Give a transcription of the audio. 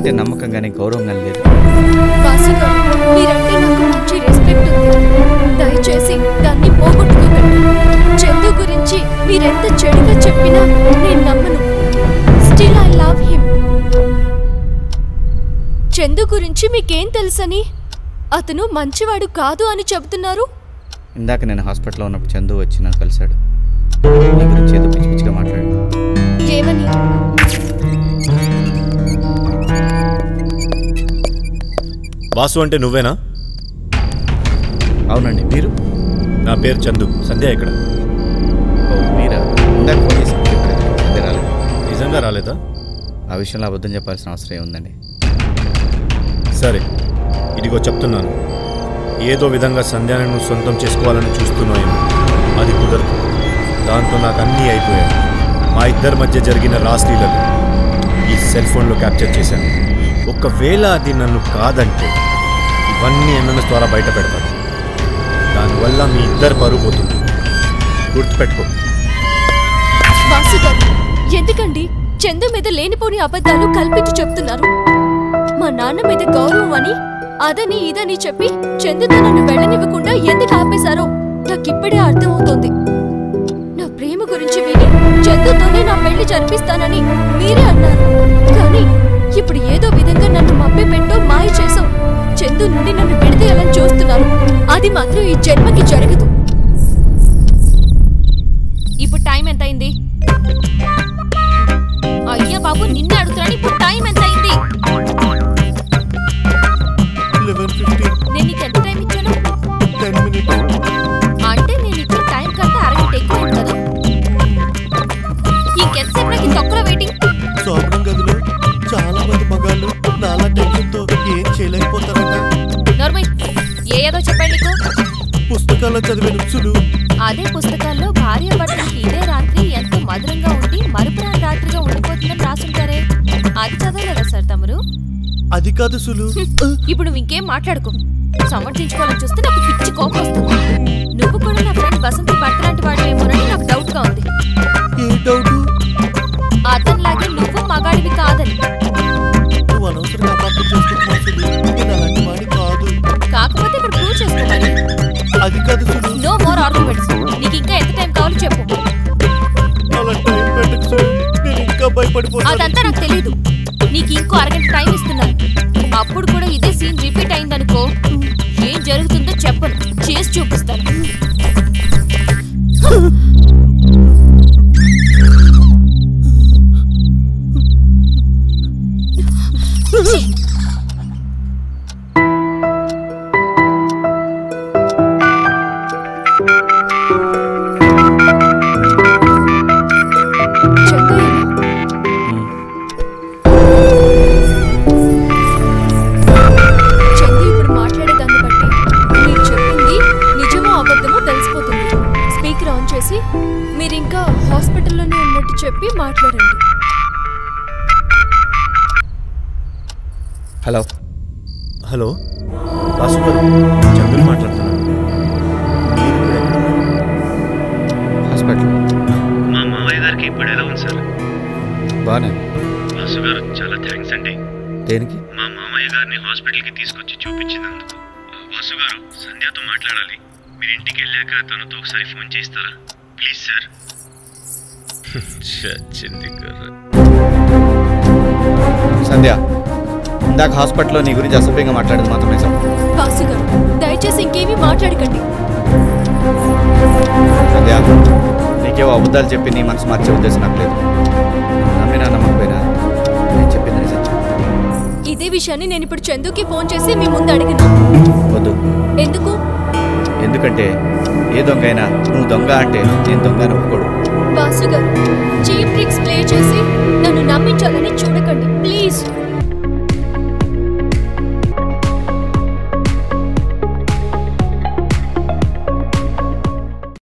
అంటే నమ్మకం కానీ గౌరవం కానీ లేదు వాసు గారు మీరంటే నాకు మంచి రెస్పెక్ట్ ఉంది దయచేసి దాన్ని పోగొట్టుకోకండి చందు గురించి మీరెంత చెడుగా చెప్పినా నేను నమ్మను still I love him Chandu గురించి మీకేం తెలుసని అతను మంచివాడు కాదు అని చెబుతున్నారు ఇందాక నేను హాస్పిటల్లో ఉన్నప్పుడు చందు వచ్చి నన్ను కలిశాడు నీ గురించి ఏదో పిచ్చి పిచ్చిగా మాట్లాడాడు ఏమని వాసు అంటే నువ్వేనా అవునండి మీరు నా పేరు చందు సంధ్య ఇక్కడ ఓ మీరా ఇందాక ఫోన్ చేసి చెప్పారు అదే రాలేదు నిజంగా రాలేదా ఆ విషయంలో అబద్ధం చెప్పాల్సిన అవసరం ఏముందండి సరే ఇదిగో చెప్తున్నాను ఏదో విధంగా సంధ్యాన్ని నువ్వు సొంతం చేసుకోవాలని చూస్తున్నాయేమో అది కుదరదు దాంతో నాకు అన్నీ అయిపోయాయి మా ఇద్దరి మధ్య జరిగిన రాస్లీలను ఈ సెల్ ఫోన్లో క్యాప్చర్ చేశాను ఒకవేళ అది నన్ను కాదంటే ఇవన్నీ ఎంఎంఎస్ ద్వారా బయట పెడతాను దానివల్ల మీ ఇద్దరు పరుగు పోతుంది గుర్తుపెట్టుకో వాసు గారు ఎందుకండి చందు మీద లేనిపోని అబద్ధాలు కల్పించి చెప్తున్నారు మా నాన్న మీద గౌరవం అని అదని ఇదని చెప్పి చందుతో నన్ను వెళ్ళనివ్వకుండా ఎందుకు ఆపేశారో నాకిప్పుడే అర్థమవుతోంది నా ప్రేమ గురించి విని చందుతోనే నా పెళ్లి జరిపిస్తానని మీరే అన్నారు కానీ ఇప్పుడు ఏదో విధంగా నన్ను మభ్య పెట్టో మాయ చేసో చందు నుండి నన్ను విడదీయాలని చూస్తున్నారు అది మాత్రం ఈ జన్మకి జరగదు ఇప్పుడు టైం ఎంత అయింది అయ్యా బాబు నిన్ను అడుగుతున్నాను ఇప్పుడు టైం ఎంత అయింది లెవెన్ ఫిఫ్టీన్ నేను నీకు ఎంత టైం ఇచ్చాను టెన్ మినిట్స్ అంటే నేను ఇచ్చిన టైం కంటే అరగంట ఎక్కువ అయింది కదా ఇంకెంతసేపు నాకు ఈ తొక్కలో వెయిటింగ్ శోభనం గదిలో చాలా మంది మగాళ్ళు నాలా టెన్షన్తో ఏం చేయలేకపోతారట నర్మయ్ ఏ ఏదో చెప్పండి నీకు పుస్తకాల్లో చదివిన సులు అదే పుస్తకాల్లో భార్య భర్తలకి ఇదే రాత్రి ఎంతో మధురంగా ఉండి మరుపురాని రాత్రిగా ఉండిపోతుందని రాసుంటారే అది చదవలేదా సార్ తమరు అది కాదు సులు ఇప్పుడు నువ్వు ఇంకేం మాట్లాడుకో సమర్థించుకోవాలని చూస్తే నాకు పిచ్చి కోపం వస్తుంది నువ్వు కూడా నా ఫ్రెండ్ బసంతి భర్త లాంటి వాడివేమోనని నాకు డౌట్ గా ఉంది ఏ డౌట్ అతనిలాగే నువ్వు మగాడివి కాదని నువ్వు అనవసరంగా అపార్థం చేసుకుంటున్నావు సులు నేను అలాంటి వాడి కాదు కాకపోతే ఇప్పుడు ప్రూవ్ చేసుకోవాలి అది కాదు సులు నో మోర్ ఆర్గ్యుమెంట్స్ నీకు ఇంకా ఎంత టైం కావాలో చెప్పు అలా టైం పెట్టకు సులు నేను ఇంకా భయపడిపోతాను అదంతా నాకు తెలియదు నీకు ఇంకో అరగంట టైం ఇస్తున్నాను అప్పుడు కూడా ఇదే సీన్ రిపీట్ అయిందనుకో ఏం జరుగుతుందో చెప్పను చేసి చూపిస్తాను చంద్రయ్య చందు ఇప్పుడు మాట్లాడేదాన్ని బట్టి మీరు చెప్పింది నిజమో అబద్ధమో తెలిసిపోతుంది స్పీకర్ ఆన్ చేసి మీరు ఇంకా హాస్పిటల్లోనే ఉన్నట్టు చెప్పి మాట్లాడండి హలో హలో వాసు గారు చంద్రుని మాట్లాడుతున్నాను మీరు ఇప్పుడు ఎక్కడ ఉన్నారు? హాస్పిటల్ మా మామయ్య గారికి ఇప్పుడు ఎలా ఉంది సార్ బాగానే వాసు గారు చాలా థ్యాంక్స్ అండి దేనికి మా మామయ్య గారిని హాస్పిటల్కి తీసుకొచ్చి చూపించినందుకు వాసు గారు సంధ్యతో మాట్లాడాలి మీరు ఇంటికి వెళ్ళాక తనతో ఒకసారి ఫోన్ చేస్తారా ప్లీజ్ సార్ చచ్చింది కర్ర సంధ్య ఇందాక హాస్పిటల్లో నీ గురించి అసభ్యంగా మాట్లాడింది మాత్రం నిజం వాసు గారు దయచేసి ఇంకేమీ మాట్లాడకండి సంధ్య నీకేవో అబద్ధాలు చెప్పి నీ మనసు మార్చే ఉద్దేశం నాకు లేదు నమ్మినా నమ్మకపోయినా నేను చెప్పింది నిజం ఇదే విషయాన్ని నేను ఇప్పుడు చందుకి ఫోన్ చేసి మీ ముందు అడిగినా వద్దు ఎందుకు ఎందుకంటే ఏ దొంగ అయినా నువ్వు దొంగ అంటే నేను దొంగ అని ఒప్పుకోడు వాసు గారు చీప్ ట్రిక్స్ ప్లే చేసి నన్ను నమ్మించాలని చూడకండి ప్లీజ్